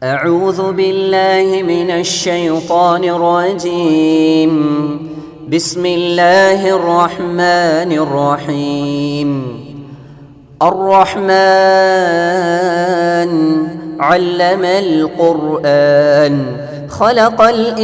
أعوذ بالله من الشيطان الرجيم بسم الله الرحمن الرحيم الرحمن علم القرآن خلق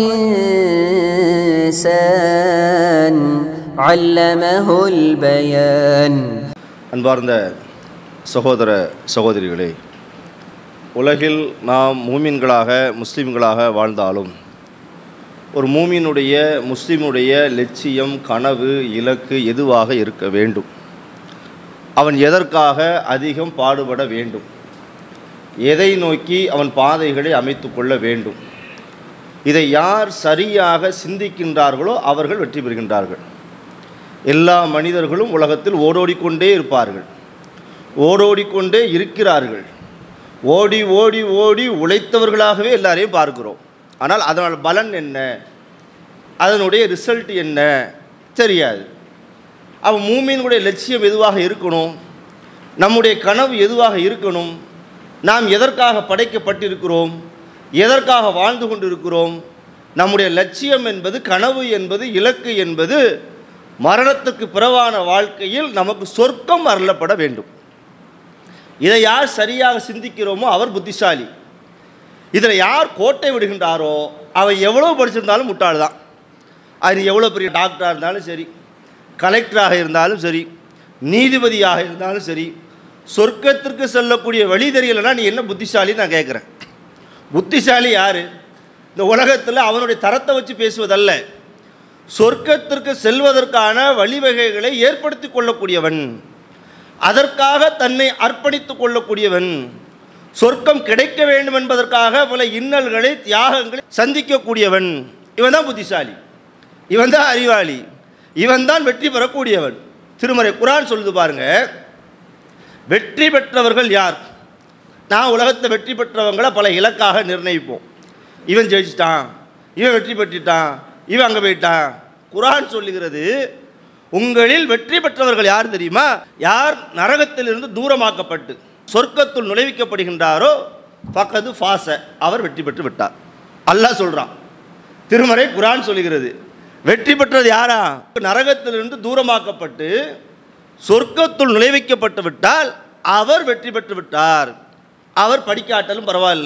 الإنسان علمه البيان அன்பார்ந்த சகோதர சகோதரிகளே உலகில் நாம் மூமின்களாக முஸ்லீம்களாக வாழ்ந்தாலும் ஒரு மூமினுடைய முஸ்லீமுடைய லட்சியம் கனவு இலக்கு எதுவாக இருக்க வேண்டும் அவன் எதற்காக அதிகம் பாடுபட வேண்டும் எதை நோக்கி அவன் பாதைகளை அமைத்து கொள்ள வேண்டும் இதை யார் சரியாக சிந்திக்கின்றார்களோ அவர்கள் வெற்றி பெறுகின்றார்கள் எல்லா மனிதர்களும் உலகத்தில் ஓடோடிக்கொண்டே இருப்பார்கள் ஓடோடிக்கொண்டே இருக்கிறார்கள் ஓடி ஓடி ஓடி உழைத்தவர்களாகவே எல்லாரையும் பார்க்கிறோம் ஆனால் அதனால் பலன் என்ன அதனுடைய ரிசல்ட் என்ன தெரியாது அவன் மூமியினுடைய லட்சியம் எதுவாக இருக்கணும் நம்முடைய கனவு எதுவாக இருக்கணும் நாம் எதற்காக படைக்கப்பட்டிருக்கிறோம் எதற்காக வாழ்ந்து கொண்டிருக்கிறோம் நம்முடைய லட்சியம் என்பது கனவு என்பது இலக்கு என்பது மரணத்துக்கு பிறவான வாழ்க்கையில் நமக்கு சொர்க்கம் அருளப்பட வேண்டும் இதை யார் சரியாக சிந்திக்கிறோமோ அவர் புத்திசாலி இதில் யார் கோட்டை விடுகின்றாரோ அவன் எவ்வளோ படிச்சிருந்தாலும் முட்டாள் தான் அது எவ்வளோ பெரிய டாக்டராக இருந்தாலும் சரி கலெக்டராக இருந்தாலும் சரி நீதிபதியாக இருந்தாலும் சரி சொர்க்கத்திற்கு செல்லக்கூடிய வழி தெரியலைன்னா நீ என்ன புத்திசாலி நான் கேட்குறேன் புத்திசாலி யார் இந்த உலகத்தில் அவனுடைய தரத்தை வச்சு பேசுவதல்ல சொர்க்கத்திற்கு செல்வதற்கான வழிவகைகளை ஏற்படுத்தி கொள்ளக்கூடியவன் அதற்காக தன்னை அர்ப்பணித்துக் கொள்ளக்கூடியவன் சொர்க்கம் கிடைக்க வேண்டும் என்பதற்காக பல இன்னல்களை தியாகங்களை சந்திக்கக்கூடியவன் இவன் தான் புத்திசாலி இவன் தான் அறிவாளி இவன் தான் வெற்றி பெறக்கூடியவன் திருமறை குரான் சொல்லுது பாருங்க வெற்றி பெற்றவர்கள் யார் நான் உலகத்தில் வெற்றி பெற்றவங்களை பல இலக்காக நிர்ணயிப்போம் இவன் ஜெயிச்சிட்டான் இவன் வெற்றி பெற்றுட்டான் இவன் அங்கே போயிட்டான் குரான் சொல்லுகிறது உங்களில் வெற்றி பெற்றவர்கள் யார் தெரியுமா யார் நரகத்திலிருந்து தூரமாக்கப்பட்டு சொர்க்கத்துள் நுழைவிக்கப்படுகின்றாரோ பக்கத்து ஃபாச அவர் வெற்றி பெற்று விட்டார் அல்லாஹ் சொல்கிறான் திருமறை குரான் சொல்லுகிறது வெற்றி பெற்றது யாரா நரகத்திலிருந்து தூரமாக்கப்பட்டு சொர்க்கத்துள் நுழைவிக்கப்பட்டு விட்டால் அவர் வெற்றி பெற்று விட்டார் அவர் படிக்காட்டாலும் பரவாயில்ல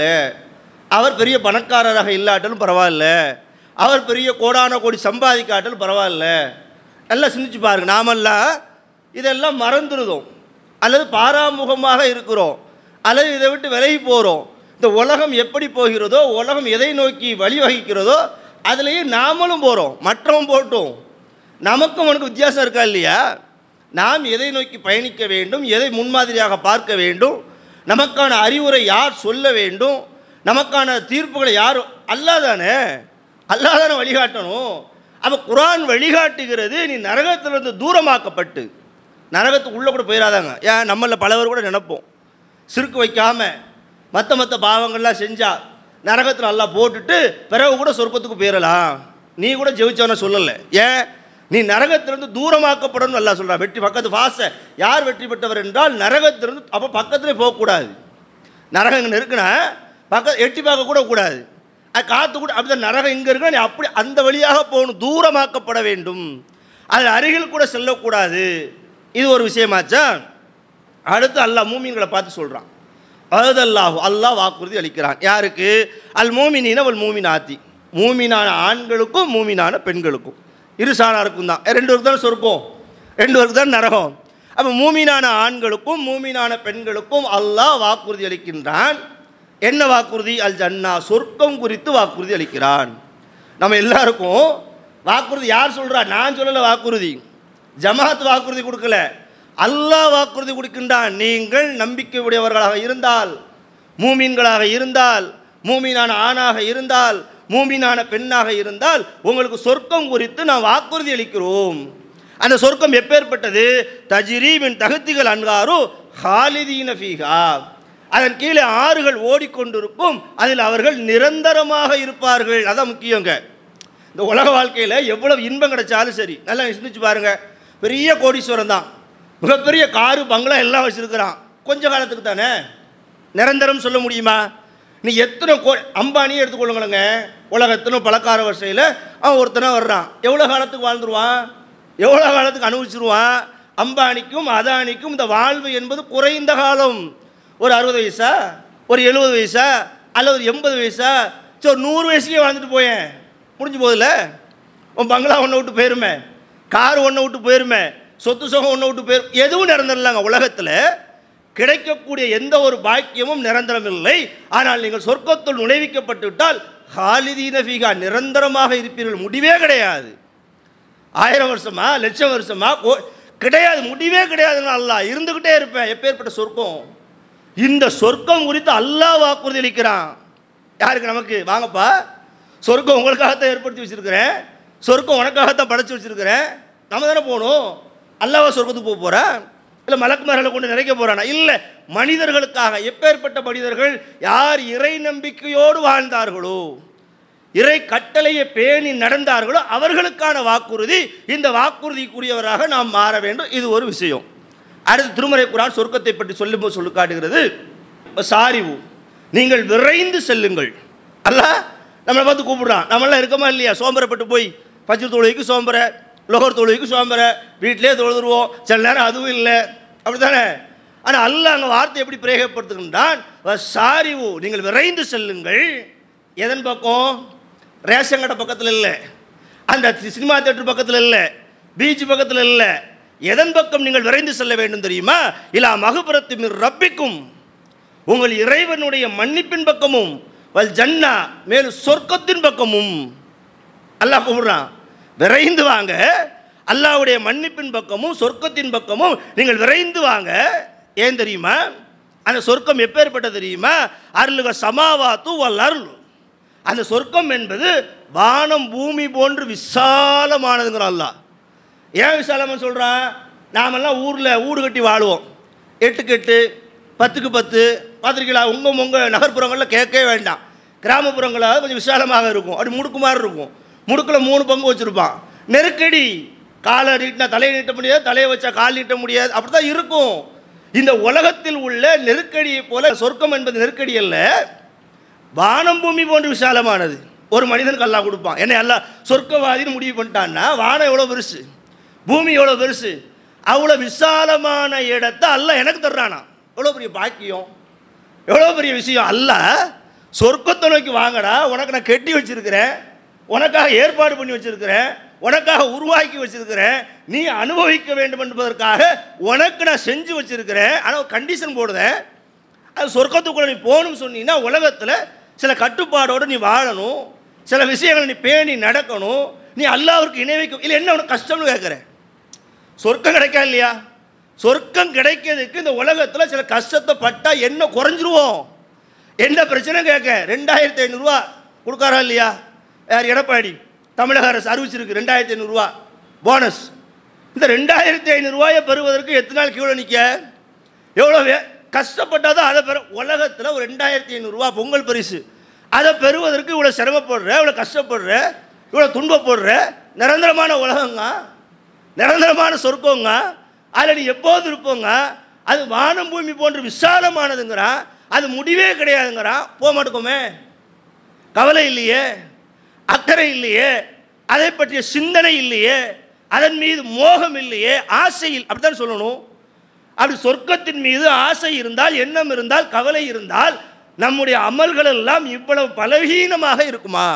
அவர் பெரிய பணக்காரராக இல்லாட்டாலும் பரவாயில்ல அவர் பெரிய கோடான கோடி சம்பாதிக்காட்டாலும் பரவாயில்ல நல்லா சிந்திச்சு பாருங்க நாமெல்லாம் இதெல்லாம் மறந்துடுதோம் அல்லது பாராமுகமாக இருக்கிறோம் அல்லது இதை விட்டு விலகி போகிறோம் இந்த உலகம் எப்படி போகிறதோ உலகம் எதை நோக்கி வழிவகிக்கிறதோ அதுலேயே நாமளும் போகிறோம் மற்றவன் போட்டோம் நமக்கும் அவனுக்கு வித்தியாசம் இருக்கா இல்லையா நாம் எதை நோக்கி பயணிக்க வேண்டும் எதை முன்மாதிரியாக பார்க்க வேண்டும் நமக்கான அறிவுரை யார் சொல்ல வேண்டும் நமக்கான தீர்ப்புகளை யார் அல்லாதானே அல்லாதானே வழிகாட்டணும் அப்போ குரான் வழிகாட்டுகிறது நீ நரகத்திலிருந்து தூரமாக்கப்பட்டு நரகத்துக்கு உள்ளே கூட போயிடாதாங்க ஏன் நம்மளில் பலவர் கூட நினைப்போம் சிறுக்கு வைக்காமல் மற்ற மற்ற பாவங்கள்லாம் செஞ்சால் நரகத்தில் எல்லாம் போட்டுட்டு பிறகு கூட சொர்க்கத்துக்கு போயிடலாம் நீ கூட ஜெயிச்சவன சொல்லலை ஏன் நீ நரகத்திலிருந்து தூரமாக்கப்படணும் நல்லா சொல்கிறா வெற்றி பக்கத்து வாச யார் வெற்றி பெற்றவர் என்றால் நரகத்திலிருந்து அப்போ பக்கத்துலேயே போகக்கூடாது நரகம் இங்கே இருக்குன்னா பக்க எட்டி பார்க்க கூட கூடாது அது காற்று கூட அப்படி நரகம் இங்கே இருக்கா நீ அப்படி அந்த வழியாக போகணும் தூரமாக்கப்பட வேண்டும் அது அருகில் கூட செல்லக்கூடாது இது ஒரு விஷயமாச்சா அடுத்து அல்லாஹ் மூமீன்களை பார்த்து சொல்கிறான் அல்லாஹு அல்லாஹ் வாக்குறுதி அளிக்கிறான் யாருக்கு அல் மூமினின அவள் மூமினாத்தி மூமினான ஆண்களுக்கும் மூமினான பெண்களுக்கும் இரு சாணாருக்கும் தான் ரெண்டு பேருக்கு தான் சொருப்போம் ரெண்டு பேருக்கு தான் நரகம் அப்போ மூமினான ஆண்களுக்கும் மூமினான பெண்களுக்கும் அல்லாஹ் வாக்குறுதி அளிக்கின்றான் என்ன வாக்குறுதி அல் ஜன்னா சொர்க்கம் குறித்து வாக்குறுதி அளிக்கிறான் நம்ம எல்லாருக்கும் வாக்குறுதி யார் சொல்கிறா நான் சொல்லலை வாக்குறுதி ஜமாத் வாக்குறுதி கொடுக்கல அல்லாஹ் வாக்குறுதி கொடுக்கின்றான் நீங்கள் நம்பிக்கை உடையவர்களாக இருந்தால் மூமீன்களாக இருந்தால் மூமீனான ஆணாக இருந்தால் மூமீனான பெண்ணாக இருந்தால் உங்களுக்கு சொர்க்கம் குறித்து நான் வாக்குறுதி அளிக்கிறோம் அந்த சொர்க்கம் எப்பேற்பட்டது தஜிரீபின் தகுதிகள் அன்காரு ஹாலிதீன ஃபீகா அதன் கீழே ஆறுகள் ஓடிக்கொண்டிருக்கும் அதில் அவர்கள் நிரந்தரமாக இருப்பார்கள் அதான் முக்கியங்க இந்த உலக வாழ்க்கையில் எவ்வளவு இன்பம் கிடைச்சாலும் சரி நல்லா சிந்திச்சு பாருங்க பெரிய கோடீஸ்வரன் தான் மிகப்பெரிய காரு பங்களா எல்லாம் வச்சுருக்கிறான் கொஞ்ச காலத்துக்கு தானே நிரந்தரம் சொல்ல முடியுமா நீ எத்தனை கோ அம்பானியே எடுத்துக்கொள்ளுங்களேங்க உலகத்தின பணக்கார வரிசையில் அவன் ஒருத்தனா வர்றான் எவ்வளோ காலத்துக்கு வாழ்ந்துருவான் எவ்வளோ காலத்துக்கு அனுபவிச்சிருவான் அம்பானிக்கும் அதானிக்கும் இந்த வாழ்வு என்பது குறைந்த காலம் ஒரு அறுபது வயசா ஒரு எழுபது வயசா அல்லது ஒரு எண்பது வயசா சரி ஒரு நூறு வயசுக்கே வாழ்ந்துட்டு போயேன் முடிஞ்சு போதில்ல உன் பங்களா ஒன்றை விட்டு போயிருமே கார் ஒன்றை விட்டு போயிருமே சொத்து சுகம் ஒன்றை விட்டு போயிரும் எதுவும் நிரந்தரலாங்க உலகத்தில் கிடைக்கக்கூடிய எந்த ஒரு பாக்கியமும் நிரந்தரம் இல்லை ஆனால் நீங்கள் சொர்க்கத்துள் நுழைவிக்கப்பட்டு விட்டால் ஹாலிதீன ஃபீகா நிரந்தரமாக இருப்பீர்கள் முடிவே கிடையாது ஆயிரம் வருஷமா லட்சம் வருஷமா கோ- கிடையாது முடிவே கிடையாதுன்னு அல்லாஹ் இருந்துக்கிட்டே இருப்பேன் எப்பேற்பட்ட சொர்க்கம் இந்த சொர்க்கம் குறித்து அல்லாஹ் வாக்குறுதி அளிக்கிறான் யாருக்கு நமக்கு வாங்கப்பா சொர்க்கம் உங்களுக்காகத்தான் ஏற்படுத்தி வச்சிருக்கிறேன் சொர்க்கம் உனக்காகத்தான் படைச்சு வச்சிருக்கிறேன் நம்ம தானே போகணும் அல்லாவா சொர்க்கத்துக்கு போக போகிறேன் இல்லை மலக்குமார்களை கொண்டு நிறைக்க போகிறானா இல்லை மனிதர்களுக்காக எப்பேற்பட்ட மனிதர்கள் யார் இறை நம்பிக்கையோடு வாழ்ந்தார்களோ இறை கட்டளையை பேணி நடந்தார்களோ அவர்களுக்கான வாக்குறுதி இந்த வாக்குறுதிக்குரியவராக நாம் மாற வேண்டும் இது ஒரு விஷயம் அடுத்து திருமறை குரான் சொர்க்கத்தை பற்றி சொல்லும் சொல்லி காட்டுகிறது சாரிவு நீங்கள் விரைந்து செல்லுங்கள் அல்லாஹ் நம்மளை பார்த்து கூப்பிடுறான் நம்மளாம் இருக்கமா இல்லையா சோம்பரப்பட்டு போய் பச்சை தொழுகைக்கு சோம்பர லொகர் தொழுகைக்கு சோம்பர வீட்டிலே தொழுதுருவோம் சில நேரம் அதுவும் இல்லை அப்படி தானே ஆனால் அல்லாஹ் அங்கே வார்த்தை எப்படி பிரயோகப்படுத்துகின்றான் சாரிவு நீங்கள் விரைந்து செல்லுங்கள் எதன் பக்கம் ரேஷன் கடை பக்கத்தில் இல்லை அந்த சினிமா தேட்டர் பக்கத்தில் இல்லை பீச் பக்கத்தில் இல்லை எதன் பக்கம் நீங்கள் விரைந்து செல்ல வேண்டும் தெரியுமா இல்லா மகுபுரத்து மிர் ரப்பிக்கும் உங்கள் இறைவனுடைய மன்னிப்பின் பக்கமும் வல் ஜன்னா மேலும் சொர்க்கத்தின் பக்கமும் அல்லாஹ் கூப்பிடுறான் விரைந்து வாங்க அல்லாஹ்வுடைய மன்னிப்பின் பக்கமும் சொர்க்கத்தின் பக்கமும் நீங்கள் விரைந்து வாங்க ஏன் தெரியுமா அந்த சொர்க்கம் எப்பேற்பட்ட தெரியுமா அருளுக சமாவாத்து வல் அருள் அந்த சொர்க்கம் என்பது வானம் பூமி போன்று விசாலமானதுங்கிற அல்லாஹ் ஏன் விசாலமாக சொல்கிறான் நாமெல்லாம் ஊரில் வீடு கட்டி வாழுவோம் எட்டுக்கு எட்டு பத்துக்கு பத்து பார்த்துருக்கீங்களா உங்கள் உங்கள் நகர்ப்புறங்களில் கேட்கவே வேண்டாம் கிராமப்புறங்களாக கொஞ்சம் விசாலமாக இருக்கும் அப்படி முடுக்கு மாதிரி இருக்கும் முடுக்கில் மூணு பங்கு வச்சுருப்பான் நெருக்கடி காலை நீட்டினா தலையை நீட்ட முடியாது தலையை வச்சா கால் நீட்ட முடியாது அப்படி தான் இருக்கும் இந்த உலகத்தில் உள்ள நெருக்கடியை போல சொர்க்கம் என்பது நெருக்கடி அல்ல வானம் பூமி போன்று விசாலமானது ஒரு மனிதனுக்கு அல்லாஹ் கொடுப்பான் என்ன அல்லாஹ் சொர்க்கவாதின்னு முடிவு பண்ணிட்டான்னா வானம் எவ்வளோ பெருசு பூமி எவ்வளோ பெருசு அவ்வளோ விசாலமான இடத்தை அல்லாஹ் எனக்கு தர்றானா எவ்வளோ பெரிய பாக்கியம் எவ்வளோ பெரிய விஷயம் அல்லாஹ் சொர்க்கத்தை நோக்கி வாங்கடா உனக்கு நான் கெட்டி வச்சிருக்கிறேன் உனக்காக ஏற்பாடு பண்ணி வச்சிருக்கிறேன் உனக்காக உருவாக்கி வச்சிருக்கிறேன் நீ அனுபவிக்க வேண்டும் என்பதற்காக உனக்கு நான் செஞ்சு வச்சிருக்கிறேன் ஆனால் ஒரு கண்டிஷன் போடுதேன் அது சொர்க்கத்துக்குள்ள நீ போகணும்னு சொன்னீங்கன்னா உலகத்தில் சில கட்டுப்பாடோடு நீ வாழணும் சில விஷயங்களை நீ பேணி நடக்கணும் நீ அல்லாஹ்வுக்கு இணை வைக்க இல்லை என்ன உனக்கு கஷ்டம்னு கேட்குறேன் சொர்க்கம் கிடைக்கா இல்லையா சொர்க்கம் கிடைக்கிறதுக்கு இந்த உலகத்தில் சில கஷ்டத்தை பட்டா என்ன குறைஞ்சிருவோம் என்ன பிரச்சனை கேட்க ரெண்டாயிரத்தி ஐநூறுரூவா கொடுக்காரா இல்லையா யார் எடப்பாடி தமிழக அரசு அறிவிச்சிருக்கு ரெண்டாயிரத்தி ஐநூறுரூவா போனஸ் இந்த ரெண்டாயிரத்தி ஐநூறுரூவாயை பெறுவதற்கு எத்தனை நாள் கீழே நிற்க எவ்வளோ வே கஷ்டப்பட்டால் தான் அதை பெற உலகத்தில் ஒரு ரெண்டாயிரத்தி ஐநூறுரூவா பொங்கல் பரிசு அதை பெறுவதற்கு இவ்வளோ சிரமப்படுற இவ்வளோ கஷ்டப்படுற இவ்வளோ துன்பப்படுற நிரந்தரமான உலகங்க நிரந்தரமான சொர்க்கங்க அதில் நீ எப்போது இருப்போங்க அது வானம் பூமி போன்று விசாலமானதுங்கிறான் அது முடிவே கிடையாதுங்கிறான் போக மாட்டோமே கவலை இல்லையே அக்கறை இல்லையே அதை பற்றிய சிந்தனை இல்லையே அதன் மீது மோகம் இல்லையே ஆசை இல்லை அப்படித்தான் சொல்லணும் அப்படி சொர்க்கத்தின் மீது ஆசை இருந்தால் எண்ணம் இருந்தால் கவலை இருந்தால் நம்முடைய அமல்கள் எல்லாம் இவ்வளவு பலவீனமாக இருக்குமா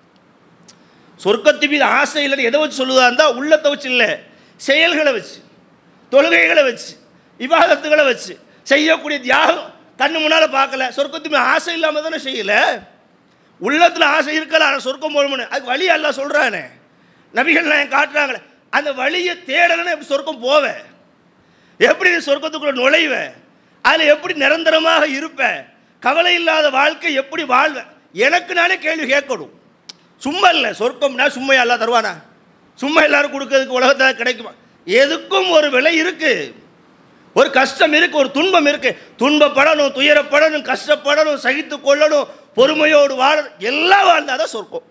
சொர்க்கத்தின் மீது ஆசை இல்லைன்னு எதை வச்சு சொல்லுதா இருந்தால் உள்ளத்தை வச்சு இல்லை செயல்களை வச்சு தொழுகைகளை வச்சு விவாதத்துகளை வச்சு செய்யக்கூடிய தியாகம் கண்ணு முன்னால் பார்க்கல சொர்க்கத்தின் மீது ஆசை இல்லாமல் தானே செய்யலை உள்ளத்தில் ஆசை இருக்கலாம் ஆனால் சொர்க்கம் போகணும்னு அதுக்கு வழி எல்லாம் சொல்கிறானே நபிகள் நான் காட்டுறாங்களே அந்த வழியை தேடலைன்னா எப்படி சொர்க்கம் போவேன் எப்படி நீ சொர்க்கத்துக்குள்ள நுழைவ அதில் எப்படி நிரந்தரமாக இருப்ப கவலை இல்லாத வாழ்க்கை எப்படி வாழ்வ எனக்கு நானே கேள்வி கேட்கணும் சும்மா இல்லை சொர்க்கம்னா சும்மா எல்லாம் தருவானா சும்மா எல்லாரும் கொடுக்கறதுக்கு உலகத்தில் கிடைக்குமா எதுக்கும் ஒரு விலை இருக்கு ஒரு கஷ்டம் இருக்கு ஒரு துன்பம் இருக்கு துன்பப்படணும் துயரப்படணும் கஷ்டப்படணும் சகித்து கொள்ளணும் பொறுமையோடு வாழ எல்லாம் வாழ்ந்தாதான் சொர்க்கம்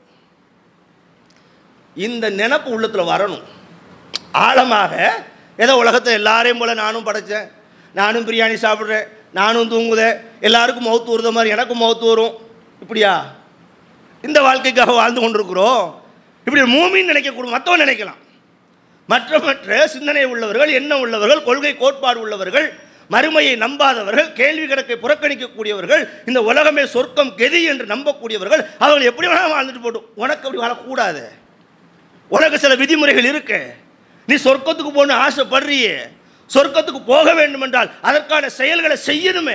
இந்த நினப்பு உள்ளத்தில் வரணும் ஆழமாக ஏதோ உலகத்தை எல்லாரையும் போல நானும் படைச்சேன் நானும் பிரியாணி சாப்பிட்றேன் நானும் தூங்குதேன் எல்லாருக்கும் மௌத்து வருத மாதிரி எனக்கும் மௌத்து வரும் இப்படியா இந்த வாழ்க்கைக்காக வாழ்ந்து கொண்டிருக்கிறோம் இப்படி மூமின்னு நினைக்கக்கூடும் மற்றவன் நினைக்கலாம் மற்ற மற்ற சிந்தனை உள்ளவர்கள் எண்ணம் உள்ளவர்கள் கொள்கை கோட்பாடு உள்ளவர்கள் மறுமையை நம்பாதவர்கள் கேள்வி கணக்கை புறக்கணிக்கக்கூடியவர்கள் இந்த உலகமே சொர்க்கம் கெதி என்று நம்பக்கூடியவர்கள் அவர்கள் எப்படி வேணாலும் வாழ்ந்துட்டு போட்டும் உனக்கு அப்படி வாழக்கூடாது உனக்கு சில விதிமுறைகள் இருக்கு நீ சொர்க்கத்துக்கு போகணும்னு ஆசைப்படுறியே சொர்க்கத்துக்கு போக வேண்டும் என்றால் அதற்கான செயல்களை செய்யணுமே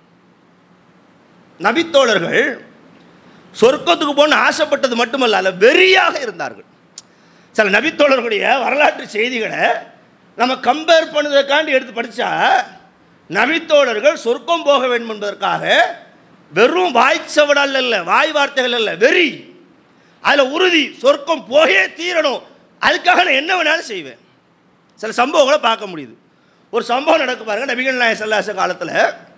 நபித்தோழர்கள் சொர்க்கத்துக்கு போகணும்னு ஆசைப்பட்டது மட்டுமல்ல அல்ல வெறியாக இருந்தார்கள் சில நபித்தோழர்களுடைய வரலாற்று செய்திகளை நம்ம கம்பேர் பண்ணுவதற்காண்டி எடுத்து படித்தா நபித்தோழர்கள் சொர்க்கம் போக வேண்டும் என்பதற்காக வெறும் வாய்ச்சவடால் அல்ல வாய் வார்த்தைகள் அல்ல வெறி அதில் உறுதி சொர்க்கம் போயே தீரணும் அதுக்காக நான் என்ன வேணாலும் செய்வேன் சில சம்பவங்களை பார்க்க முடியுது ஒரு சம்பவம் நடக்க பாருங்க நபிகள் நாய சல்லாச காலத்தில்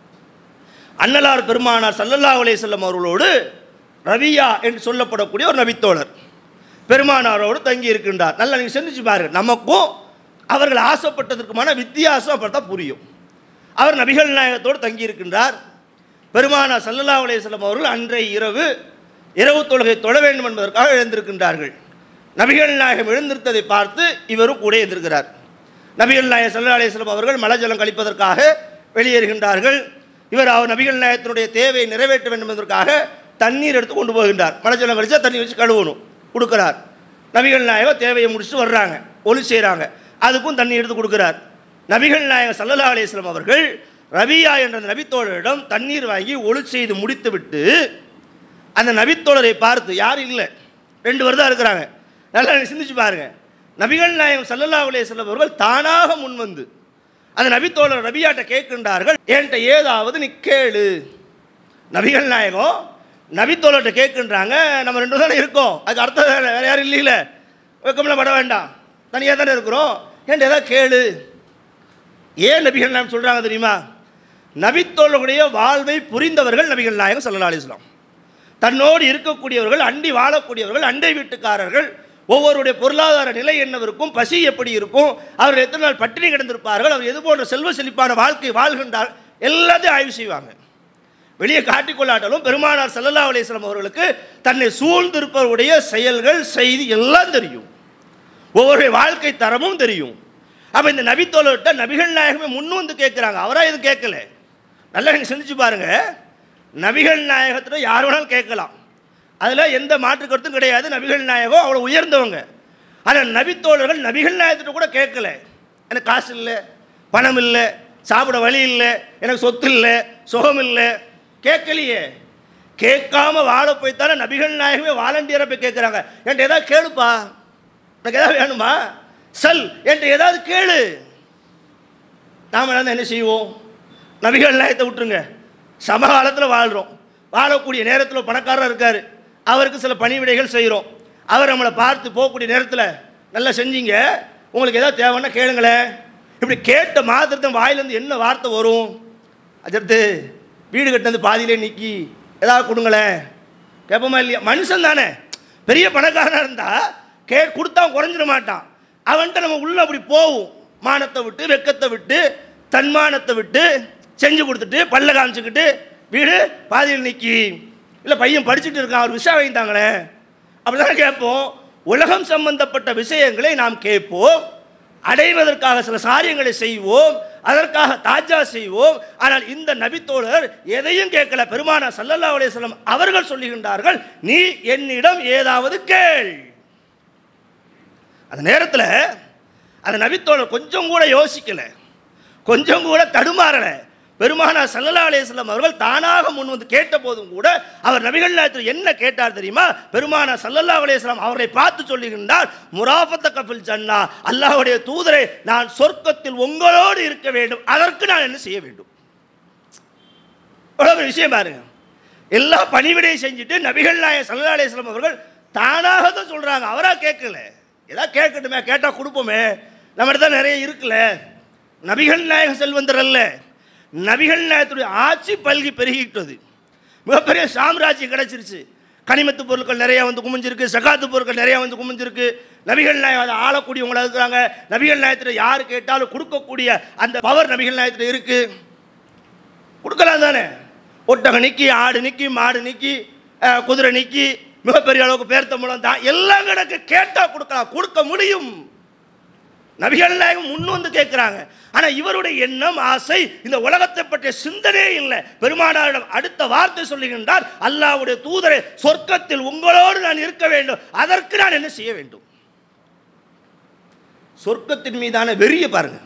அன்னலார் பெருமானார் சல்லல்லாஹு அலைஹி செல்லம் அவர்களோடு ரவியா என்று சொல்லப்படக்கூடிய ஒரு நபித்தோழர் பெருமானாரோடு தங்கி இருக்கின்றார் நல்லா நீங்கள் சிந்திச்சு பாருங்க நமக்கும் அவர்கள் ஆசைப்பட்டதற்குமான வித்தியாசம் அப்போ தான் புரியும் அவர் நபிகள் நாயகத்தோடு தங்கி இருக்கின்றார் பெருமானார் சல்லல்லாஹு அலைஹி வஸல்லம் அவர்கள் அன்றைய இரவு இரவு தொழுகை தொழ வேண்டும் என்பதற்காக எழுந்திருக்கின்றார்கள் நபிகள் நாயகம் எழுந்திருத்ததை பார்த்து இவரும் கூட எழுந்திருக்கிறார் நபிகள் நாயகம் சல்லா அலிஸ்லாம் அவர்கள் மலஜலம் கழிப்பதற்காக வெளியேறுகின்றார்கள் இவர் அவர் நபிகள் நாயகத்தினுடைய தேவையை நிறைவேற்ற வேண்டும் என்பதற்காக தண்ணீர் எடுத்து கொண்டு போகின்றார் மலஜலம் கழிச்சா தண்ணி வச்சு கழுவணும் கொடுக்குறார் நபிகள் நாயகம் தேவையை முடிச்சுட்டு வர்றாங்க ஒளி செய்கிறாங்க அதுக்கும் தண்ணி எடுத்து கொடுக்குறார் நபிகள் நாயகம் சல்லல்லா அலிஸ்லாம் அவர்கள் ரபியா என்ற அந்த நபித்தோழரிடம் தண்ணீர் வாங்கி ஒளி செய்து முடித்துவிட்டு அந்த நபித்தோழரை பார்த்து யாரும் இல்லை ரெண்டு பேர் தான் இருக்கிறாங்க நல்லா சிந்திச்சு பாருங்க நபிகள் நாயகம் சல்லல்லா அலையம் அவர்கள் தானாக முன்வந்து அந்த நபித்தோழர் ரபியாட்ட கேட்கின்றார்கள் என்கிட்ட ஏதாவது நீ கேளு நபிகள் நாயகம் நபித்தோழர்கிட்ட கேட்கின்றாங்க நம்ம ரெண்டு தானே இருக்கோம் அதுக்கு அர்த்தம் வேற வேற யாரும் இல்லையில வெக்கமெல்லாம் பட வேண்டாம் தனியாக தானே இருக்கிறோம் என்கிட்ட ஏதாவது கேளு ஏன் நபிகள் நாயகம் சொல்கிறாங்க தெரியுமா நபித்தோழர்களுடைய வாழ்வை புரிந்தவர்கள் நபிகள் நாயகம் சல்லல்லா அலிஸ்லாம் தன்னோடு இருக்கக்கூடியவர்கள் அண்டி வாழக்கூடியவர்கள் அண்டை வீட்டுக்காரர்கள் ஒவ்வொருடைய பொருளாதார நிலை என்னவிருக்கும் பசி எப்படி இருக்கும் அவர்கள் எத்தனை நாள் பட்டினி கிடந்திருப்பார்கள் அவர் எது போன்ற செல்வ செழிப்பான வாழ்க்கை வாழ்கின்றார் எல்லாத்தையும் ஆய்வு செய்வாங்க வெளியே காட்டிக்கொள்ளாட்டாலும் பெருமானார் சல்லல்லா அலிஸ்லாம் அவர்களுக்கு தன்னை சூழ்ந்திருப்பவருடைய செயல்கள் செய்தி எல்லாம் தெரியும் ஒவ்வொருடைய வாழ்க்கை தரமும் தெரியும் அப்போ இந்த நபித்தோழர்கிட்ட நபிகள் நாயகமே முன் வந்து கேட்குறாங்க அவராக எதுவும் கேட்கல நல்லா நீங்கள் சிந்திச்சு பாருங்க நபிகள் நாயகத்தில் யார் வேணாலும் கேட்கலாம் அதில் எந்த மாற்று கருத்தும் கிடையாது நபிகள் நாயகம் அவ்வளோ உயர்ந்தவங்க ஆனால் நபித்தோழர்கள் நபிகள் நாயகத்திட்ட கூட கேட்கல எனக்கு காசு இல்லை பணம் இல்லை சாப்பிட வழி இல்லை எனக்கு சொத்து இல்லை சுகம் இல்லை கேட்கலையே கேட்காம வாழ போய்த்தானே நபிகள் நாயகமே வாலண்டியராக போய் கேட்குறாங்க என்கிட்ட ஏதாவது கேளுப்பா எனக்கு ஏதாவது வேணுமா சல் என்கிட்ட ஏதாவது கேளு நாம் என்ன செய்வோம் நபிகள் நாயகத்தை விட்டுருங்க சமகாலத்தில் வாழ்கிறோம் வாழக்கூடிய நேரத்தில் பணக்காரர் இருக்கார் அவருக்கு சில பணிவிடைகள் செய்கிறோம் அவர் நம்மளை பார்த்து போகக்கூடிய நேரத்தில் நல்லா செஞ்சீங்க உங்களுக்கு ஏதாவது தேவைன்னா கேளுங்களேன் இப்படி கேட்ட மாத்திரத்தை வாயிலேருந்து என்ன வார்த்தை வரும் அஜர்த்து வீடு கட்டினது பாதியிலே நிற்கி ஏதாவது கொடுங்களேன் கேட்போமா இல்லையா மனுஷன் தானே பெரிய பணக்காரனாக இருந்தால் கே கொடுத்தா அவன் குறைஞ்சிட மாட்டான் அவன்கிட்ட நம்ம உள்ள அப்படி போவோம் மானத்தை விட்டு வெக்கத்தை விட்டு தன்மானத்தை விட்டு செஞ்சு கொடுத்துட்டு பல்ல காமிச்சுக்கிட்டு வீடு பாதியில் நிற்கி இல்லை பையன் படிச்சுட்டு இருக்கான் அவர் விஷயம் வாங்கிட்டாங்களே அப்படிதான் கேட்போம் உலகம் சம்பந்தப்பட்ட விஷயங்களை நாம் கேட்போம் அடைவதற்காக சில காரியங்களை செய்வோம் அதற்காக தாஜா செய்வோம் ஆனால் இந்த நபித்தோழர் எதையும் கேட்கல பெருமானா சல்லல்லா அலையம் அவர்கள் சொல்லுகின்றார்கள் நீ என்னிடம் ஏதாவது கேள் அந்த நேரத்தில் அந்த நபித்தோழர் கொஞ்சம் கூட யோசிக்கல கொஞ்சம் கூட தடுமாறலை பெருமானா சல்லல்லா அலையம் அவர்கள் தானாக முன் வந்து கேட்ட போதும் கூட அவர் நபிகள் நாயத்தில் என்ன கேட்டார் தெரியுமா பெருமானா சல்லல்லா அலையம் அவரை பார்த்து சொல்லுகின்றார் முராஃபத்த கபில் ஜன்னா அல்லாஹ்வுடைய தூதரை நான் சொர்க்கத்தில் உங்களோடு இருக்க வேண்டும் அதற்கு நான் என்ன செய்ய வேண்டும் ஒரு விஷயம் பாருங்க எல்லா பணிவிடையும் செஞ்சுட்டு நபிகள் நாயகம் சல்லா அலையம் அவர்கள் தானாக தான் சொல்கிறாங்க அவராக கேட்கல ஏதாவது கேட்கட்டுமே கேட்டால் கொடுப்போமே நம்மகிட்ட தான் நிறைய இருக்குல்ல நபிகள் நாயகம் செல்வந்தர் அல்ல நபிகள் நாயகத்துடைய ஆட்சி பல்கி பெருகிட்டது மிகப்பெரிய சாம்ராஜ்யம் கிடைச்சிருச்சு கனிமத்து பொருட்கள் நிறையா வந்து குமிஞ்சிருக்கு சகாத்து பொருட்கள் நிறையா வந்து குமிஞ்சிருக்கு நபிகள் நாயகம் அதை ஆளக்கூடியவங்களா இருக்கிறாங்க நபிகள் நாயகத்தில் யார் கேட்டாலும் கொடுக்கக்கூடிய அந்த பவர் நபிகள் நாயகத்தில் இருக்குது கொடுக்கலாம் தானே ஒட்டகம் நிக்கி ஆடு நிக்கி மாடு நிக்கி அஹ், குதிரை நிக்கி மிகப்பெரிய அளவுக்கு பேர்த்த மூலம் தான் எல்லாம் கிடக்கு கேட்டா கொடுக்கலாம் கொடுக்க முடியும் நபிகள் நாயகம் முன் வந்து கேட்குறாங்க ஆனால் இவருடைய எண்ணம் ஆசை இந்த உலகத்தை பற்றிய சிந்தனையே இல்லை பெருமானாரிடம் அடுத்த வார்த்தை சொல்லுகின்றார் அல்லாஹ்வுடைய தூதரை சொர்க்கத்தில் உங்களோடு நான் இருக்க வேண்டும் அதற்கு நான் என்ன செய்ய வேண்டும் சொர்க்கத்தின் மீதான வெறிய பாருங்க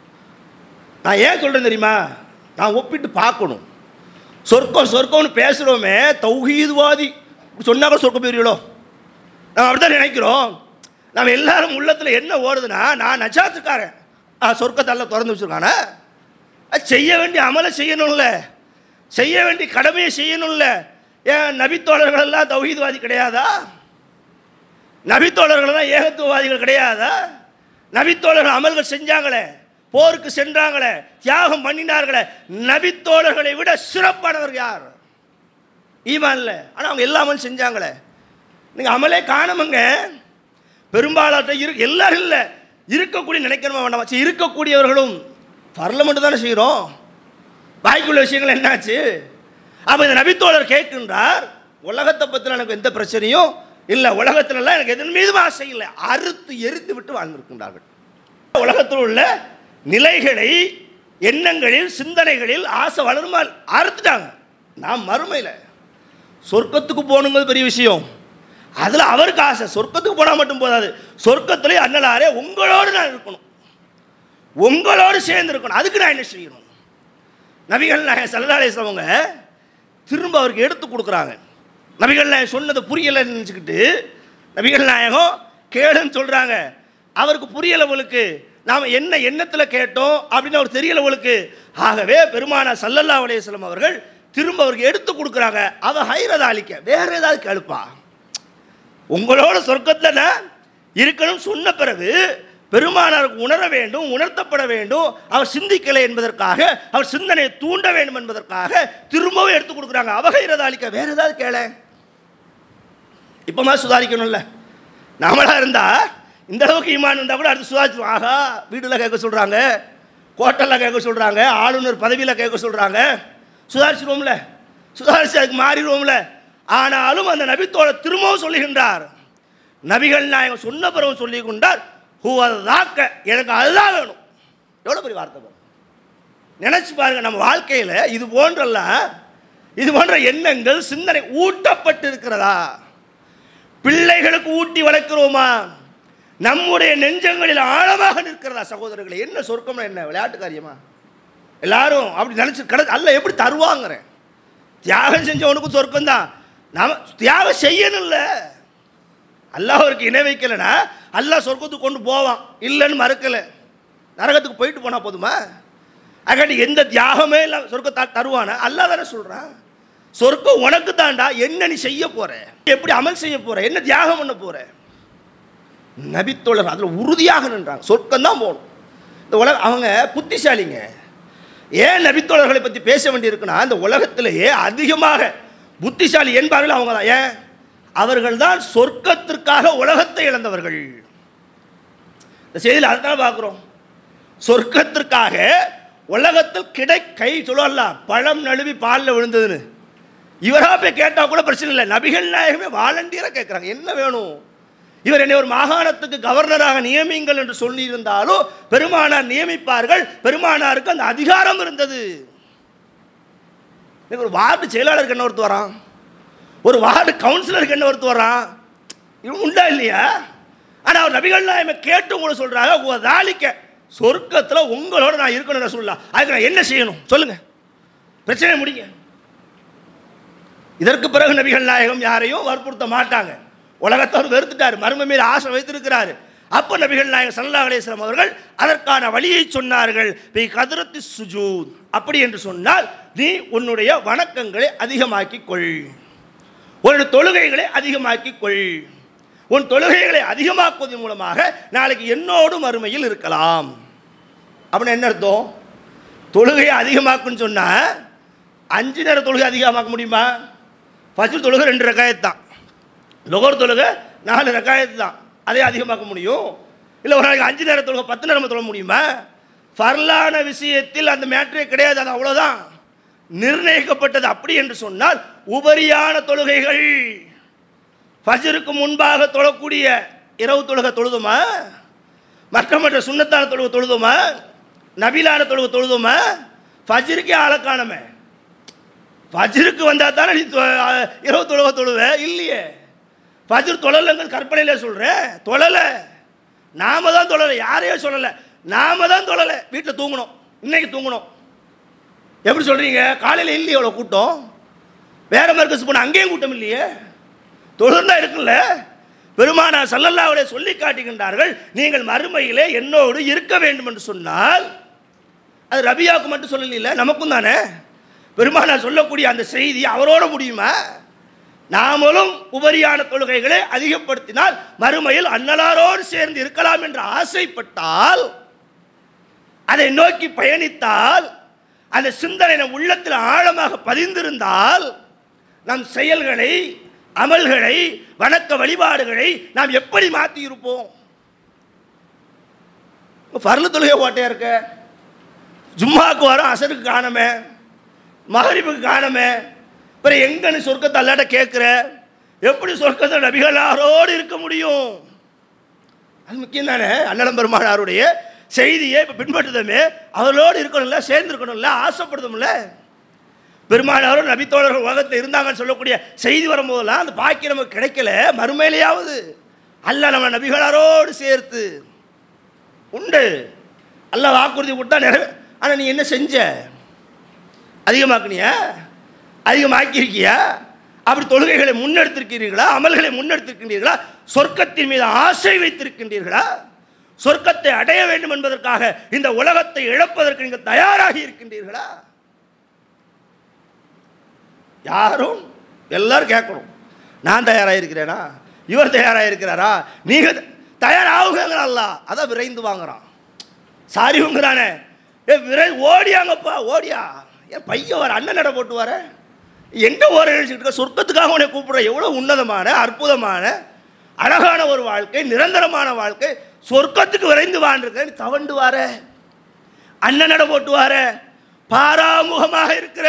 நான் ஏன் சொல்றேன் தெரியுமா நான் ஒப்பிட்டு பார்க்கணும் சொர்க்கம் சொர்க்கம்னு பேசுகிறோமே தௌஹீதுவாதி சொன்னா கூட சொர்க்கம் போயிருங்களோ நம்ம அப்படிதான் நினைக்கிறோம் நம்ம எல்லாரும் உள்ளத்தில் என்ன ஓடுதுன்னா நான் நஜாத்துக்காரன் ஆ சொர்க்கத்தெல்லாம் திறந்து வச்சுருக்கானே அது செய்ய வேண்டிய அமலை செய்யணும்ல செய்ய வேண்டிய கடமையை செய்யணும்ல ஏன் நபித்தோழர்கள் எல்லாம் தௌஹீத்வாதி கிடையாதா நபித்தோழர்கள் தான் ஏகத்துவவாதிகள் கிடையாதா நபித்தோழர்கள் அமல்கள் செஞ்சாங்களே போருக்கு சென்றாங்களே தியாகம் பண்ணினார்களே நபித்தோழர்களை விட சிறப்பானவர் யார் ஈமான்ல ஆனால் அவங்க எல்லா அமல் செஞ்சாங்களே நீங்கள் அமலே காணமுங்க பெரும்பாலாட்ட இரு எல்லாரும் இல்லை இருக்கக்கூடிய நினைக்கணுமா வேண்டாமா சரி இருக்கக்கூடியவர்களும் பரல மட்டும் தானே செய்கிறோம் பாய்க்குள்ள விஷயங்கள் என்னாச்சு அப்போ இந்த நபித்தோழர் கேட்கின்றார் உலகத்தை பற்றின எனக்கு எந்த பிரச்சனையும் இல்லை உலகத்துலலாம் எனக்கு எதன் மீதும் ஆசை இல்லை அறுத்து எரித்து விட்டு வாழ்ந்திருக்கின்றார்கள் உலகத்தில் உள்ள நிலைகளை எண்ணங்களில் சிந்தனைகளில் ஆசை வளருமா அறுத்துட்டாங்க நான் மறுமையில் சொர்க்கத்துக்கு போகணுங்கிறது பெரிய விஷயம் அதில் அவருக்கு ஆசை சொர்க்கத்துக்கு போனால் மட்டும் போதாது சொர்க்கத்திலே அண்ணலாரே உங்களோடு நான் இருக்கணும் உங்களோடு சேர்ந்து இருக்கணும் அதுக்கு நான் என்ன செய்யணும் நபிகள் நாயகம் சல்லதாலேசவங்க திரும்ப அவருக்கு எடுத்து கொடுக்குறாங்க நபிகள் நாயகம் சொன்னது புரியலைன்னு நினச்சிக்கிட்டு நபிகள் நாயகம் கேளுன்னு சொல்கிறாங்க அவருக்கு புரியலவளுக்கு நாம் என்ன எண்ணத்தில் கேட்டோம் அப்படின்னு அவர் தெரியலவளுக்கு ஆகவே பெருமானா சல்லல்லா அலையம் அவர்கள் திரும்ப அவருக்கு எடுத்து கொடுக்குறாங்க அவ ஹைரத அழிக்க வேற ஏதாவது கேளுப்பா உங்களோட சொர்க்கத்தில் நான் இருக்கணும் சொன்ன பிறகு பெருமானாருக்கு உணர வேண்டும் உணர்த்தப்பட வேண்டும் அவர் சிந்திக்கலை என்பதற்காக அவர் சிந்தனையை தூண்ட வேண்டும் என்பதற்காக திரும்பவும் எடுத்து கொடுக்குறாங்க அவகைரத அழிக்க வேற ஏதாவது கேள இப்போமா சுதாரிக்கணும்ல நாமளா இருந்தா இந்த அளவுக்கு ஈமான் இருந்தால் கூட அடுத்து சுதாரிச்சு ஆகா வீட்டில் கேட்க சொல்கிறாங்க கோட்டலில் கேட்க சொல்கிறாங்க ஆளுநர் பதவியில் கேட்க சொல்கிறாங்க சுதாரிச்சிருவோம்ல சுதாரிச்சு அதுக்கு மாறிடுவோம்ல ஆனாலும் அந்த நபித்தோட திரும்பவும் சொல்லுகின்றார் நபிகள் நாயகம் சொன்ன பிறகு சொல்லி கொண்டார் ஹுவதாக்க எனக்கு அதுதான் வேணும் எவ்வளோ பெரிய வார்த்தை பாருங்க நினச்சி பாருங்க நம்ம வாழ்க்கையில் இது போன்றெல்லாம் இது போன்ற எண்ணங்கள் சிந்தனை ஊட்டப்பட்டு இருக்கிறதா பிள்ளைகளுக்கு ஊட்டி வளர்க்கிறோமா நம்முடைய நெஞ்சங்களில் ஆழமாக நிற்கிறதா சகோதரர்களே என்ன சொர்க்கம் என்ன விளையாட்டு காரியமா எல்லாரும் அப்படி நினச்சி கிட அல்ல எப்படி தருவாங்கிறேன் தியாகம் செஞ்சவனுக்கும் சொர்க்கம் தான் நாம தியாகம் செய்யணும்ல அல்லாஹ் அவருக்கு இணை வைக்கலைன்னா அல்லாஹ் சொர்க்கத்துக்கு கொண்டு போவான் இல்லைன்னு மறுக்கலை நரகத்துக்கு போயிட்டு போனால் போதுமா அகாட்டி எந்த தியாகமே இல்லை சொர்க்கத்தை தருவானா அல்லாஹ் தானே சொல்கிறான் சொர்க்கம் உனக்கு தாண்டா என்ன நீ செய்ய போற எப்படி அமல் செய்ய போற என்ன தியாகம் பண்ண போற நபித்தோழர் அதில் உறுதியாக நின்றாங்க சொர்க்கம் தான் போகணும் இந்த உலக அவங்க புத்திசாலிங்க ஏன் நபித்தோழர்களை பற்றி பேச வேண்டியிருக்குன்னா இந்த உலகத்திலேயே அதிகமாக புத்திசாலி என்பார்கள் அவங்க தான் ஏன் அவர்கள் தான் சொர்க்கத்திற்காக உலகத்தை இழந்தவர்கள் இந்த செய்தியில் அதுதான் பார்க்குறோம் சொர்க்கத்திற்காக உலகத்தில் கிடை கை சொல்லலாம் பழம் நழுவி பாலில் விழுந்ததுன்னு இவராக போய் கேட்டால் கூட பிரச்சனை இல்லை நபிகள் நாயகமே வாலண்டியராக கேட்குறாங்க என்ன வேணும் இவர் என்னை ஒரு மாகாணத்துக்கு கவர்னராக நியமிங்கள் என்று சொல்லியிருந்தாலும் பெருமானார் நியமிப்பார்கள் பெருமானாருக்கு அந்த அதிகாரம் இருந்தது இன்னைக்கு ஒரு வார்டு செயலாளருக்கு என்ன ஒருத்து வரான் ஒரு வார்டு கவுன்சிலருக்கு என்ன ஒருத்து வரான் இவன் உண்டா இல்லையா ஆனால் அவர் நபிகள் நாயகமே கேட்டு உங்களை சொல்கிறாங்க தாலிக்க சொர்க்கத்தில் உங்களோட நான் இருக்கணும்னு சொல்லலாம் அதுக்கு நான் என்ன செய்யணும் சொல்லுங்க பிரச்சனை முடிங்க இதற்கு பிறகு நபிகள் நாயகம் யாரையும் வற்புறுத்த மாட்டாங்க உலகத்தவர் வெறுத்துட்டார் மர்ம மீது ஆசை வைத்திருக்கிறாரு அப்போ நபிகள் நாயகம் சல்லா அலிஸ்லாம் அவர்கள் அதற்கான வழியை சொன்னார்கள் பி கதிரத்தி சுஜூத் அப்படி என்று சொன்னால் நீ உன்னுடைய வணக்கங்களை அதிகமாக்கிக் கொள் உன்னுடைய தொழுகைகளை அதிகமாக்கிக் கொள் உன் தொழுகைகளை அதிகமாக்குவதன் மூலமாக நாளைக்கு என்னோடு மறுமையில் இருக்கலாம் அப்படின்னு என்ன அர்த்தம் தொழுகையை அதிகமாக்குன்னு சொன்னால் அஞ்சு நேர தொழுகை அதிகமாக்க முடியுமா ஃபஜ்ர் தொழுகை ரெண்டு ரக்காயத்து தான் லொகர் தொழுகை நாலு ரக்காயத்து தான் அதே அதிகமாக்க முடியும் இல்லை ஒரு நாளைக்கு அஞ்சு நேரம் தொழுகை பத்து நேரம் தொழ முடியுமா ஃபர்லான விஷயத்தில் அந்த மேட்ரே கிடையாது அது அவ்வளோதான் நிர்ணயிக்கப்பட்டது அப்படி என்று சொன்னால் உபரியான தொழுகைகள் ஃபஜருக்கு முன்பாக தொழக்கூடிய இரவு தொழுகை தொழுதுமா மற்ற மற்ற சுண்ணத்தான தொழுகை தொழுதுமா நபிலான தொழுகை தொழுதுமா ஃபஜருக்கே ஆளை காணமே ஃபஜருக்கு வந்தால் தானே நீ தொ- இரவு தொழுகை தொழுவ இல்லையே ஃபஜர் தொழலைங்க கற்பனையில சொல்கிறேன் தொழலை நாம தான் தொழலை யாரையோ சொல்லலை நாம தான் தொழலை வீட்டில் தூங்கணும் இன்னைக்கு தூங்கணும் எப்படி சொல்கிறீங்க காலையில் இல்லையே அவ்வளோ கூட்டம் வேற மர்க்கஸ் போனால் அங்கேயும் கூட்டம் இல்லையே தொழுந்தா இருக்குல்ல பெருமானா சல்லல்லாவுடைய சொல்லி காட்டுகின்றார்கள் நீங்கள் மறுமையிலே என்னோடு இருக்க வேண்டும் என்று சொன்னால் அது ரபியாவுக்கு மட்டும் சொல்லல நமக்கும் தானே பெருமானா சொல்லக்கூடிய அந்த செய்தி அவரோட முடியுமா நாமளும் உபரியான தொழுகைகளை அதிகப்படுத்தினால் மறுமையில் அன்னலாரோடு சேர்ந்து இருக்கலாம் என்று ஆசைப்பட்டால் அதை நோக்கி பயணித்தால் அந்த சிந்தனை நம் உள்ளத்தில் ஆழமாக பதிந்திருந்தால் நம் செயல்களை அமல்களை வணக்க வழிபாடுகளை நாம் எப்படி மாற்றி இருப்போம் பரல தொழுகை ஓட்டையா இருக்க ஜும்மாக்கு வரோம் அசருக்கு காணமே மகரிப்புக்கு காணமே அப்புறம் எங்கன்னு சொர்க்கத்தை அல்லாட்ட கேட்குற எப்படி சொர்க்கத்தை நபிகளாரோடு இருக்க முடியும் அது முக்கியம் தானே அண்ணலம் பெருமானாருடைய செய்தியை இப்போ பின்பற்றுதமே அவர்களோடு இருக்கணும்ல சேர்ந்து இருக்கணும்ல ஆசைப்படுதும்ல பெருமானாரும் நபித்தோழர்கள் உலகத்தில் இருந்தாங்கன்னு சொல்லக்கூடிய செய்தி வரும்போதெல்லாம் அந்த பாக்கியம் நமக்கு கிடைக்கல மறுமையிலேயாவது அல்ல நம்ம நபிகளாரோடு சேர்த்து உண்டு அல்ல வாக்குறுதி கொடுத்தா நிறைவே ஆனால் நீ என்ன செஞ்ச அதிகமாக்குனியா அதிகமாக்கியிருக்கியா அப்படி தொழுகைகளை முன்னெடுத்திருக்கிறீர்களா அமல்களை முன்னெடுத்திருக்கின்றீர்களா சொர்க்கத்தின் மீது ஆசை வைத்திருக்கின்றீர்களா சொர்க்கத்தை அடைய வேண்டும் என்பதற்காக இந்த உலகத்தை இழப்பதற்கு நீங்கள் தயாராகி இருக்கின்றீர்களா யாரும் எல்லாரும் கேட்கணும் நான் தயாராக இருக்கிறேனா இவர் தயாராக இருக்கிறாரா நீங்கள் தயாராகுங்கிறல்ல அதான் விரைந்து வாங்குறான் சாரிங்கிறானே ஏ விரை ஓடியாங்கப்பா ஓடியா ஏன் பையன் வர அண்ணன் நட போட்டு வர எங்கே ஓர நினைச்சிட்டு இருக்க சொர்க்கத்துக்காக உன்னை கூப்பிடுற எவ்வளோ உன்னதமான அற்புதமான அழகான ஒரு வாழ்க்கை நிரந்தரமான வாழ்க்கை சொர்க்கத்துக்கு விரைந்து வாழ்ந்துருக்க நீ தவண்டு வார அண்ணன் நட போட்டு வார பாராமுகமாக இருக்கிற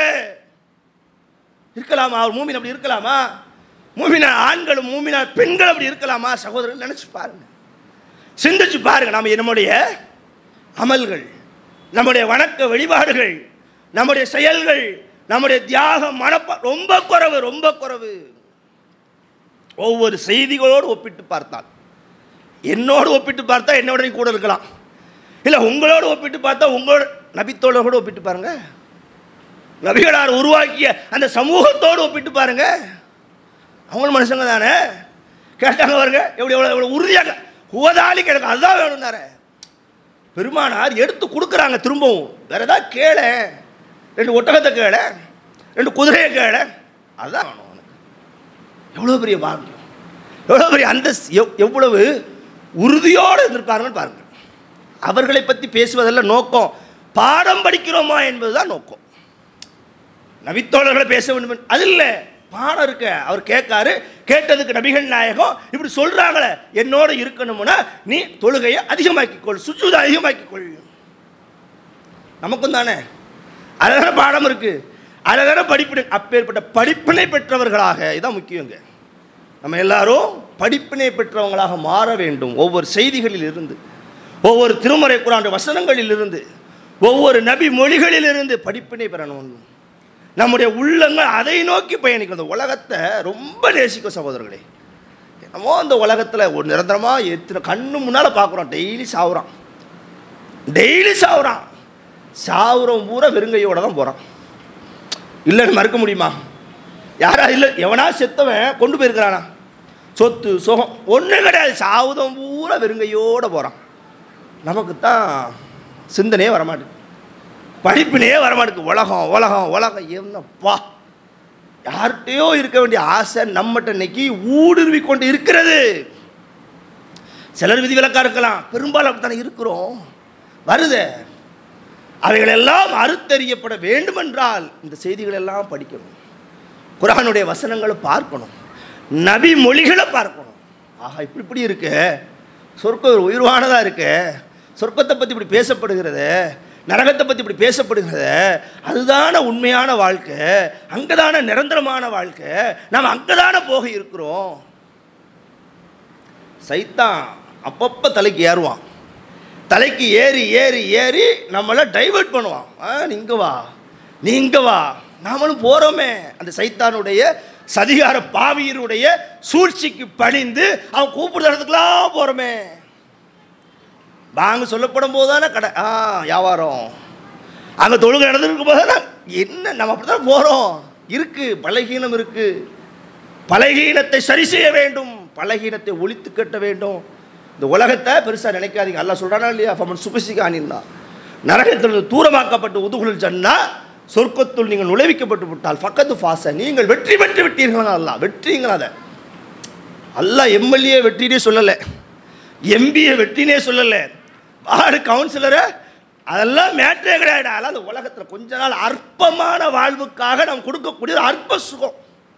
இருக்கலாமா அவர் மூமின் அப்படி இருக்கலாமா மூமினா ஆண்களும் மூமினா பெண்கள் அப்படி இருக்கலாமா சகோதரர்கள் நினைச்சு பாருங்க சிந்திச்சு பாருங்க நாம நம்முடைய அமல்கள் நம்முடைய வணக்க வழிபாடுகள் நம்முடைய செயல்கள் நம்முடைய தியாகம் மனப்ப ரொம்ப குறைவு ரொம்ப குறைவு ஒவ்வொரு செய்திகளோடு ஒப்பிட்டு பார்த்தால் என்னோடு ஒப்பிட்டு பார்த்தா என்னோட நீ கூட இருக்கலாம் இல்லை உங்களோடு ஒப்பிட்டு பார்த்தா உங்களோட நபித்தோழரோடு ஒப்பிட்டு பாருங்க நபிகளார் உருவாக்கிய அந்த சமூகத்தோடு ஒப்பிட்டு பாருங்க அவங்களும் மனுஷங்க தானே கேட்டாங்க பாருங்க எப்படி எவ்வளோ எவ்வளோ உறுதியாக ஹுவதாலி கிடக்கு அதுதான் வேணும்னாரு பெருமானார் எடுத்து கொடுக்குறாங்க திரும்பவும் வேற ஏதாவது கேள ரெண்டு ஒட்டகத்தை கேள ரெண்டு குதிரையை கேள அதுதான் வேணும் உனக்கு எவ்வளோ பெரிய பாக்கியம் எவ்வளோ பெரிய அந்த எவ்வளவு உறுதியோடு இருந்திருப்பாருன்னு பாருங்க அவர்களை பற்றி பேசுவதல்ல நோக்கம் பாடம் படிக்கிறோமா என்பதுதான் நோக்கம் நபித்தோழர்களை பேச வேண்டும் என்று- அது இல்லை பாடம் இருக்க அவர் கேட்காரு கேட்டதுக்கு நபிகள் நாயகம் இப்படி சொல்றாங்களே என்னோட இருக்கணும்னா நீ தொழுகையை அதிகமாக்கிக்கொள் சுற்றுதை அதிகமாக்கிக்கொள் நமக்கும் தானே அழகான பாடம் இருக்கு அழகான படிப்பினை அப்பேற்பட்ட படிப்பினை பெற்றவர்களாக இதான் முக்கியங்க நம்ம எல்லாரும் படிப்பினை பெற்றவங்களாக மாற வேண்டும் ஒவ்வொரு செய்திகளில் இருந்து ஒவ்வொரு திருமறை குரான் வசனங்களில் இருந்து ஒவ்வொரு நபி மொழிகளில் இருந்து படிப்பினை பெறணும் நம்முடைய உள்ளங்கள் அதை நோக்கி பயணிக்கும் இந்த உலகத்தை ரொம்ப நேசிக்கும் சகோதரர்களே என்னமோ அந்த உலகத்தில் ஒரு நிரந்தரமாக எத்தனை கண்ணு முன்னால் பார்க்குறோம் டெய்லி சாவுறான் டெய்லி சாவுறான் சாவுறவன் பூரா வெறுங்கையோட தான் போகிறான் இல்லைன்னு மறுக்க முடியுமா யாரா இல்லை எவனா செத்தவன் கொண்டு போயிருக்கிறானா சொத்து சுகம் ஒன்றும் கிடையாது சாவுதம் பூரா வெறுங்கையோட போகிறான் நமக்கு தான் சிந்தனையே வரமாட்டேங்குது படிப்பினையே வரமாட்டேங்குது உலகம் உலகம் உலகம் என்னப்பா யார்கிட்டயோ இருக்க வேண்டிய ஆசை நம்மகிட்ட இன்னைக்கு ஊடுருவி கொண்டு இருக்கிறது சிலர் விதிவிலக்கா இருக்கலாம் பெரும்பாலும் அப்படித்தானே இருக்கிறோம் வருது அவைகளெல்லாம் அறுத்தறியப்பட வேண்டுமென்றால் இந்த செய்திகள் எல்லாம் படிக்கணும் குரானுடைய வசனங்களை பார்க்கணும் நபி மொழிகளை பார்க்கணும் ஆஹா இப்படி இப்படி இருக்கு சொர்க்கம் ஒரு உயிர்வானதாக இருக்கு சொர்க்கத்தை பற்றி இப்படி பேசப்படுகிறது நரகத்தை பற்றி இப்படி பேசப்படுகிறத அதுதான உண்மையான வாழ்க்கை அங்கதான நிரந்தரமான வாழ்க்கை நாம் அங்கதானே போக இருக்கிறோம் சைத்தான் அப்பப்போ தலைக்கு ஏறுவான் தலைக்கு ஏறி ஏறி ஏறி நம்மளை டைவர்ட் பண்ணுவான் ஆ நீங்க வா நீங்க வா நாமளும் போகிறோமே அந்த சைத்தானுடைய சதிகார பாவியருடைய சூழ்ச்சிக்கு பணிந்து அவன் கூப்பிடுற இடத்துக்குலாம் போகிறோமே வாங்க சொல்லப்படும் போது தானே கடை ஆ வியாபாரம் அங்கே தொழுகை நடந்துருக்கும் போது தானே என்ன நம்ம அப்படி தான் போகிறோம் இருக்குது பலகீனம் இருக்குது பலகீனத்தை சரி செய்ய வேண்டும் பலகீனத்தை ஒழித்து கட்ட வேண்டும் இந்த உலகத்தை பெருசாக நினைக்காதீங்க அல்லாஹ் சொல்கிறானா இல்லையா ஃபமன் சுபசிகானின்னா நரகத்தில் தூரமாக்கப்பட்டு உதுகுலில் சொன்னா சொர்க்கத்துள் நீங்கள் நுழைவிக்கப்பட்டு விட்டால் பக்கத்து ஃபாச நீங்கள் வெற்றி பெற்று விட்டீர்களா அல்லா வெற்றிங்களா அதை அல்லாஹ் எம்எல்ஏ வெற்றினே சொல்லலை எம்பிஏ வெற்றினே சொல்லலை வார்டு கவுன்சிலரை அதெல்லாம் மேட்டரே கிடையாது அதெல்லாம் அந்த உலகத்தில் கொஞ்ச நாள் அற்பமான வாழ்வுக்காக நாம் கொடுக்கக்கூடிய அற்ப சுகம்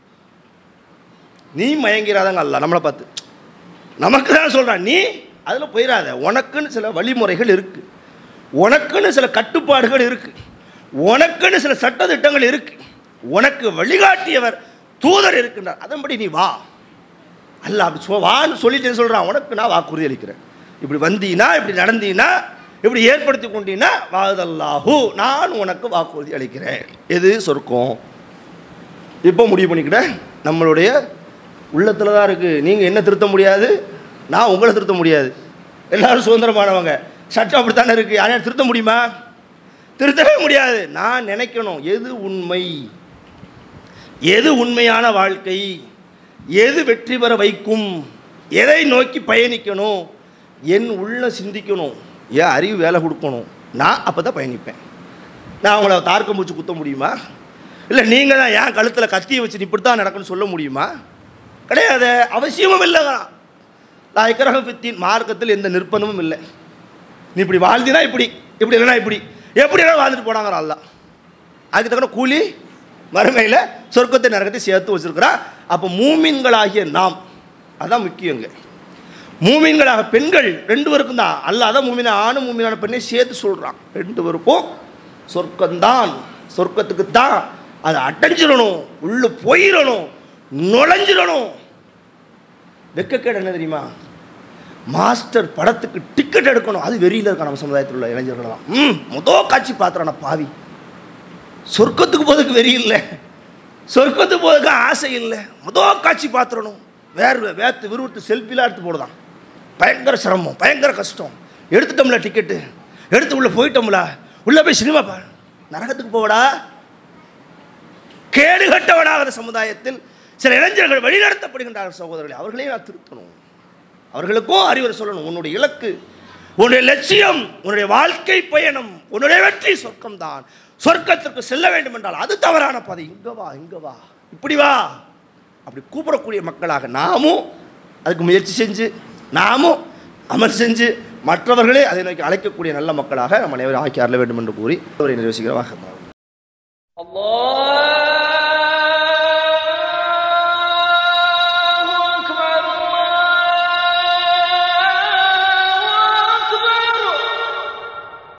நீ மயங்கிறாதங்க அல்ல நம்மளை பார்த்து நமக்கு தான் சொல்கிறான் நீ அதில் போயிடாத உனக்குன்னு சில வழிமுறைகள் இருக்குது உனக்குன்னு சில கட்டுப்பாடுகள் இருக்குது உனக்குன்னு சில சட்டத்திட்டங்கள் இருக்குது உனக்கு வழிகாட்டியவர் தூதர் இருக்கின்றார் அதன்படி நீ வா அல்ல அப்படி சொ வான்னு சொல்லிட்டு சொல்கிறான் உனக்கு நான் வாக்குறுதி அளிக்கிறேன் இப்படி வந்தீனா இப்படி நடந்தீனா இப்படி ஏற்படுத்தி கொண்டீங்கன்னா வாதல்லாஹூ நான் உனக்கு வாக்குறுதி அளிக்கிறேன் எது சொர்க்கம் இப்போ முடிவு பண்ணிக்கிட்ட நம்மளுடைய உள்ளத்தில் தான் இருக்குது நீங்கள் என்ன திருத்த முடியாது நான் உங்களை திருத்த முடியாது எல்லாரும் சுதந்திரமானவங்க சட்டம் அப்படி தானே இருக்குது யாரையும் திருத்த முடியுமா திருத்தவே முடியாது நான் நினைக்கணும் எது உண்மை எது உண்மையான வாழ்க்கை எது வெற்றி பெற வைக்கும் எதை நோக்கி பயணிக்கணும் என் உள்ள சிந்திக்கணும் என் அறிவு வேலை கொடுக்கணும் நான் அப்போ தான் பயணிப்பேன் நான் அவங்கள தார்க்க மூச்சு குத்த முடியுமா இல்லை நீங்கள் தான் ஏன் கழுத்தில் கத்தியை வச்சு இப்படி தான் நடக்குன்னு சொல்ல முடியுமா கிடையாது அவசியமும் இல்லைங்க லாய்க்கரக பித்தின் மார்க்கத்தில் எந்த நிர்பந்தமும் இல்லை நீ இப்படி வாழ்ந்தினா இப்படி இப்படி இல்லைனா இப்படி எப்படி எல்லாம் வாழ்ந்துட்டு போனாங்க அல்லா அதுக்கு தக்கன கூலி மறுமையில் சொர்க்கத்தை நரகத்தை சேர்த்து வச்சிருக்கிறான் அப்போ மூமின்களாகிய நாம் அதான் முக்கியங்க மூமின்களாக பெண்கள் ரெண்டு பேருக்கும் தான் அல்ல அதான் மூமின ஆணும் மூமினான பெண்ணை சேர்த்து சொல்கிறான் ரெண்டு பேருக்கும் சொர்க்கம்தான் சொர்க்கத்துக்கு தான் அதை அடைஞ்சிடணும் உள்ள போயிடணும் நுழைஞ்சிடணும் வெக்கக்கேடு என்ன தெரியுமா மாஸ்டர் படத்துக்கு டிக்கெட் எடுக்கணும் அது வெறியில் இருக்கா நம்ம சமுதாயத்தில் உள்ள இளைஞர்களாம் ம் முதல் காட்சி பார்த்துறான பாவி சொர்க்கத்துக்கு போகிறதுக்கு வெறி இல்லை சொர்க்கத்துக்கு போகிறதுக்கு ஆசை இல்லை முதல் காட்சி பார்த்துடணும் வேர்வை வேர்த்து விருவத்து செல்ஃபிலாம் எடுத்து போடுதான் பயங்கர சிரமம் பயங்கர கஷ்டம் எடுத்துட்டோம்ல டிக்கெட்டு எடுத்து உள்ளே போயிட்டோம்ல உள்ளே போய் சினிமா பா நரகத்துக்கு போவடா கேடு கட்டவனாகிற சமுதாயத்தில் சில இளைஞர்கள் வழிநடத்தப்படுகின்றார்கள் சகோதரர்களே அவர்களையும் நான் திருத்தணும் அவர்களுக்கும் அறிவுரை சொல்லணும் உன்னுடைய இலக்கு உன்னுடைய லட்சியம் உன்னுடைய வாழ்க்கை பயணம் உன்னுடைய வெற்றி சொர்க்கம் தான் சொர்க்கத்திற்கு செல்ல வேண்டும் என்றால் அது தவறான பாதை இங்க வா இங்க வா இப்படி வா அப்படி கூப்பிடக்கூடிய மக்களாக நாமும் அதுக்கு முயற்சி செஞ்சு நாமும் அமல் செஞ்சு மற்றவர்களே அதை நோக்கி அழைக்கக்கூடிய நல்ல மக்களாக நம்ம அனைவரும் ஆக்கி அருள வேண்டும் என்று கூறி அவரை நிறைவேசுகிறவாக الله